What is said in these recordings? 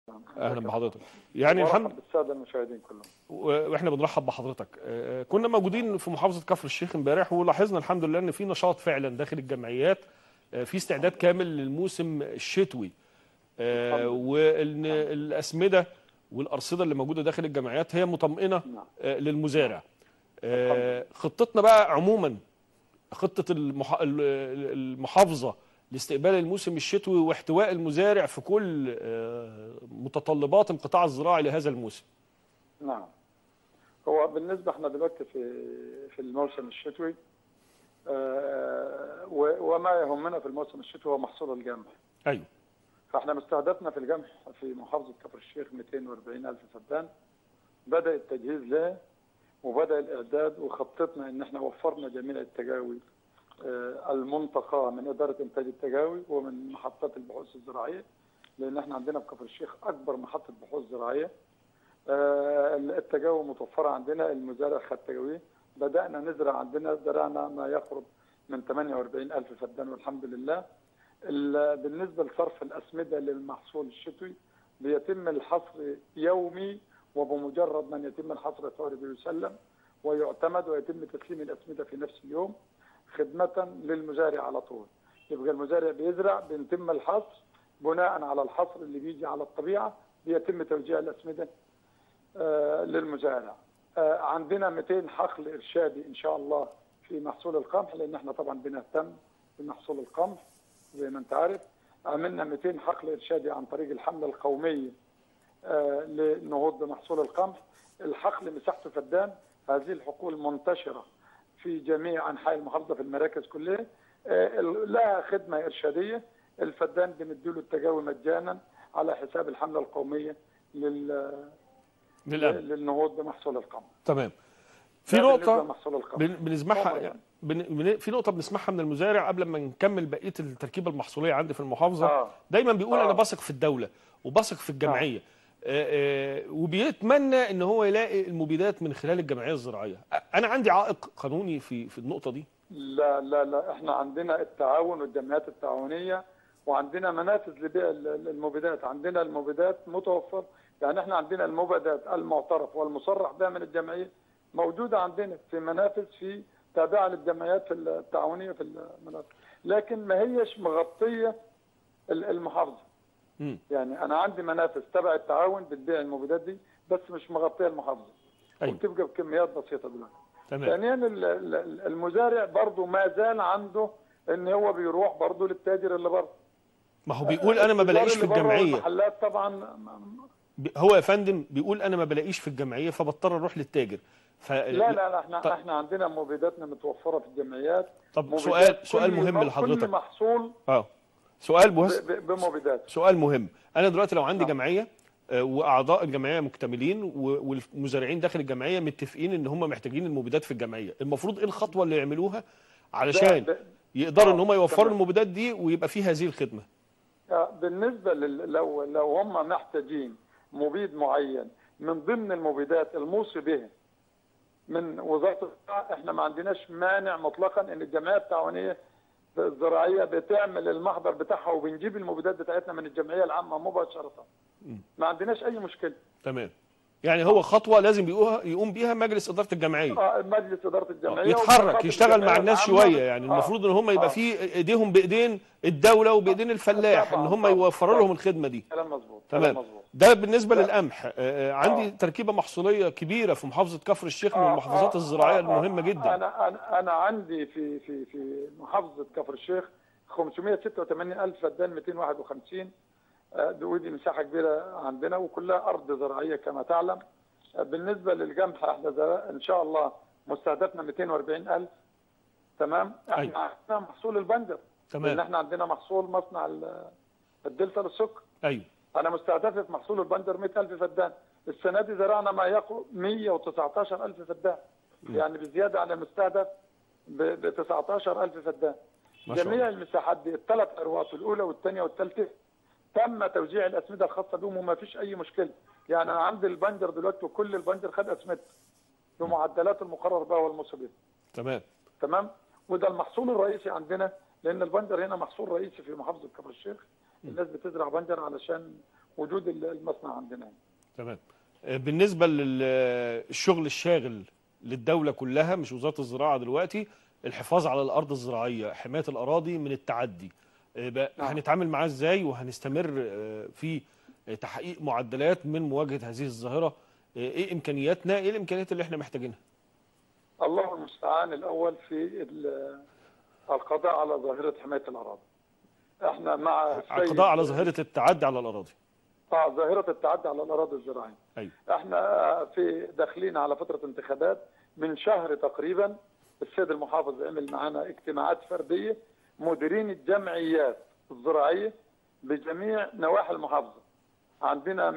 اهلا بحضرتك يعني وارحب الحمد بالساده المشاهدين كلهم واحنا بنرحب بحضرتك آه، كنا موجودين في محافظه كفر الشيخ امبارح ولاحظنا الحمد لله ان في نشاط فعلا داخل الجمعيات آه، في استعداد كامل للموسم الشتوي آه، الحمد لله. وان الاسمده والارصده اللي موجوده داخل الجمعيات هي مطمئنه نعم. آه، للمزارع آه، خطتنا بقى عموما خطه المح- ال- المحافظه لاستقبال الموسم الشتوي واحتواء المزارع في كل آه، متطلبات القطاع الزراعي لهذا الموسم نعم هو بالنسبه احنا دلوقتي في في الموسم الشتوي آه، و- وما يهمنا في الموسم الشتوي هو محصول القمح ايوه فاحنا مستهدفنا في القمح في محافظه كفر الشيخ 240 الف فدان بدا التجهيز له وبدا الاعداد وخطتنا ان احنا وفرنا جميع التجاوي آه، المنتقاه من اداره انتاج التجاوي ومن محطات البحوث الزراعيه لان احنا عندنا في كفر الشيخ اكبر محطه بحوث زراعيه آه، التجاوي متوفره عندنا المزارع خد تجاويه بدانا نزرع عندنا زرعنا ما يقرب من 48 الف فدان والحمد لله ال- بالنسبه لصرف الاسمده للمحصول الشتوي بيتم الحصر يومي وبمجرد من يتم الحصر فوري بيسلم ويعتمد ويتم تسليم الاسمده في نفس اليوم خدمه للمزارع على طول يبقى المزارع بيزرع بيتم الحصر بناء على الحصر اللي بيجي على الطبيعه بيتم توزيع الاسمده آه، للمزارع آه، عندنا 200 حقل ارشادي ان شاء الله في محصول القمح لان احنا طبعا بنهتم بمحصول القمح زي ما انت عارف عملنا 200 حقل ارشادي عن طريق الحمله القوميه آه، للنهوض بمحصول القمح الحقل مساحته فدان هذه الحقول منتشره في جميع انحاء المحافظه في المراكز كلها آه، ال- لها خدمه ارشاديه الفدان بنديله التجاوي مجانا على حساب الحمله القوميه لل- للأمن للنهوض بمحصول القمح تمام في ده بالنسبة نقطة لمحصول القمح بن- بنسمعها طبعاً. يعني بن- بن- في نقطة بنسمعها من المزارع قبل ما نكمل بقية التركيبة المحصولية عندي في المحافظة آه. دايما بيقول آه. أنا بثق في الدولة وبثق في الجمعية آه، آه، وبيتمنى ان هو يلاقي المبيدات من خلال الجمعيه الزراعيه انا عندي عائق قانوني في في النقطه دي لا لا لا احنا عندنا التعاون والجمعيات التعاونيه وعندنا منافذ لبيع ال- ال- المبيدات عندنا المبيدات متوفر يعني احنا عندنا المبيدات المعترف والمصرح بها من الجمعيه موجوده عندنا في منافذ في تابعه للجمعيات في التعاونيه في المنافذ لكن ما هيش مغطيه ال- المحافظه مم. يعني انا عندي منافذ تبع التعاون بتبيع المبيدات دي بس مش مغطيه المحافظه أيوة. وبتبقى بكميات بسيطه دلوقتي تمام ثانيا ال- ال- المزارع برضه ما زال عنده ان هو بيروح برضه للتاجر اللي بره ما هو بيقول انا ما التجار بلاقيش في اللي بره الجمعيه والمحلات طبعا م- بي- هو يا فندم بيقول انا ما بلاقيش في الجمعيه فبضطر اروح للتاجر ف... لا لا لا احنا طب- احنا عندنا مبيداتنا متوفره في الجمعيات طب مبيدات سؤال كل- سؤال مهم كل لحضرتك محصول اه سؤال ب- مهس... ب- بمبيدات سؤال مهم انا دلوقتي لو عندي آه. جمعيه آه، واعضاء الجمعيه مكتملين و- والمزارعين داخل الجمعيه متفقين ان هم محتاجين المبيدات في الجمعيه المفروض ايه الخطوه اللي يعملوها علشان ده- يقدروا آه، ان هم يوفروا تمام. المبيدات دي ويبقى في هذه الخدمه آه، بالنسبه لل... لو لو هم محتاجين مبيد معين من ضمن المبيدات الموصي به من وزاره الزراعه احنا ما عندناش مانع مطلقا ان الجمعيه التعاونيه الزراعيه بتعمل المحضر بتاعها وبنجيب المبيدات بتاعتنا من الجمعيه العامه مباشره ما عندناش اي مشكله تمام يعني هو خطوه لازم بيقوها- يقوم بيها مجلس اداره الجمعيه آه، مجلس اداره الجمعيه يتحرك ومخاطب يشتغل مع الجمعية الناس العامة. شويه يعني آه، المفروض ان هم يبقى آه. في ايديهم بايدين الدوله وبايدين الفلاح طبعاً، ان هم طبعاً، يوفروا طبعاً. لهم الخدمه دي كلام مظبوط تمام كلام مظبوط ده بالنسبه لا. للقمح آه، آه، عندي آه. تركيبه محصوليه كبيره في محافظه كفر الشيخ من آه، المحافظات آه، الزراعيه آه، المهمه آه، جدا انا انا انا عندي في في في محافظه كفر الشيخ 586 الف فدان 251 آه، دي- ودي مساحه كبيره عندنا وكلها ارض زراعيه كما تعلم آه، بالنسبه للقمح احنا زر- ان شاء الله مستهدفنا 240 الف تمام احنا أيوة. عندنا محصول البنجر تمام. لان احنا عندنا محصول مصنع ال- الدلتا للسكر ايوه انا مستهدف في محصول البنجر 100000 فدان السنه دي زرعنا ما يقرب 119000 فدان يعني بزياده عن المستهدف ب 19000 فدان ما شاء جميع الله. المساحات دي الثلاث اروات الاولى والثانيه والثالثه تم توزيع الاسمده الخاصه بهم وما فيش اي مشكله يعني انا عندي البنجر دلوقتي وكل البنجر خد اسمده بمعدلات المقرر بها والمصابين تمام تمام وده المحصول الرئيسي عندنا لان البنجر هنا محصول رئيسي في محافظه كفر الشيخ الناس بتزرع بنجر علشان وجود المصنع عندنا تمام آه، بالنسبه للشغل الشاغل للدوله كلها مش وزاره الزراعه دلوقتي الحفاظ على الارض الزراعيه حمايه الاراضي من التعدي آه، بقى نعم. هنتعامل معاه ازاي وهنستمر آه، في آه، تحقيق معدلات من مواجهه هذه الظاهره آه، ايه امكانياتنا ايه الامكانيات اللي احنا محتاجينها الله المستعان الاول في ال- القضاء على ظاهره حمايه الاراضي احنا مع السيد- القضاء على ظاهره التعدي على الاراضي اه ظاهره التعدي على الاراضي الزراعيه ايوه احنا في داخلين على فتره انتخابات من شهر تقريبا السيد المحافظ عمل معنا اجتماعات فرديه مديرين الجمعيات الزراعيه بجميع نواحي المحافظه عندنا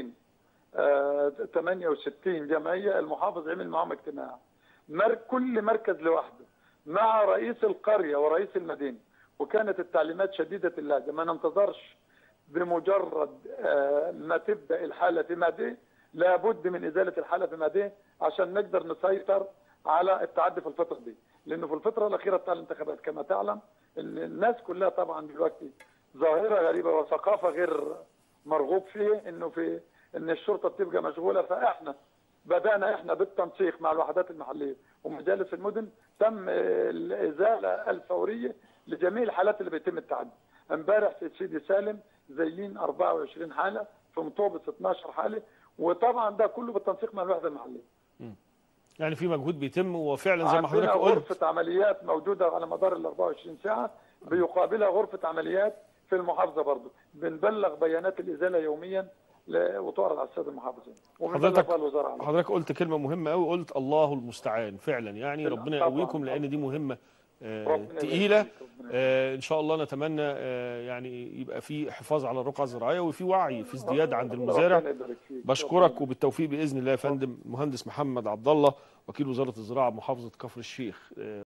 268 جمعيه المحافظ عمل معهم اجتماع مر كل مركز لوحده مع رئيس القريه ورئيس المدينه وكانت التعليمات شديده اللهجه ما ننتظرش بمجرد آه، ما تبدا الحاله في ماديه لابد من ازاله الحاله في ماديه عشان نقدر نسيطر على التعدي في الفتره دي لانه في الفتره الاخيره بتاع الانتخابات كما تعلم ان الناس كلها طبعا دلوقتي ظاهره غريبه وثقافه غير مرغوب فيه انه في ان الشرطه بتبقى مشغوله فاحنا بدانا احنا بالتنسيق مع الوحدات المحليه ومجالس المدن تم الازاله الفوريه لجميع الحالات اللي بيتم التعدي امبارح في سيدي سالم زايلين 24 حاله في مطوبه 12 حاله وطبعا ده كله بالتنسيق مع الوحده المحليه يعني في مجهود بيتم وفعلا زي ما عندنا حضرتك قلت غرفه عمليات موجوده على مدار ال 24 ساعه بيقابلها غرفه عمليات في المحافظه برضه بنبلغ بيانات الازاله يوميا ل- وتعرض على الساده المحافظين وبنبلغ حضرتك- بقى الوزاره عليها. حضرتك قلت كلمه مهمه قوي قلت الله المستعان فعلا يعني طبعاً، ربنا طبعاً، يقويكم لان طبعاً. دي مهمه آه، ربنا يبارك تقيله فيك، ربنا آه، ان شاء الله نتمنى آه، يعني يبقى في حفاظ على الرقعه الزراعيه وفي وعي في ازدياد عند المزارع ربنا يبارك فيك. بشكرك ربنا وبالتوفيق باذن الله يا فندم مهندس محمد عبد الله وكيل وزاره الزراعه محافظه كفر الشيخ آه،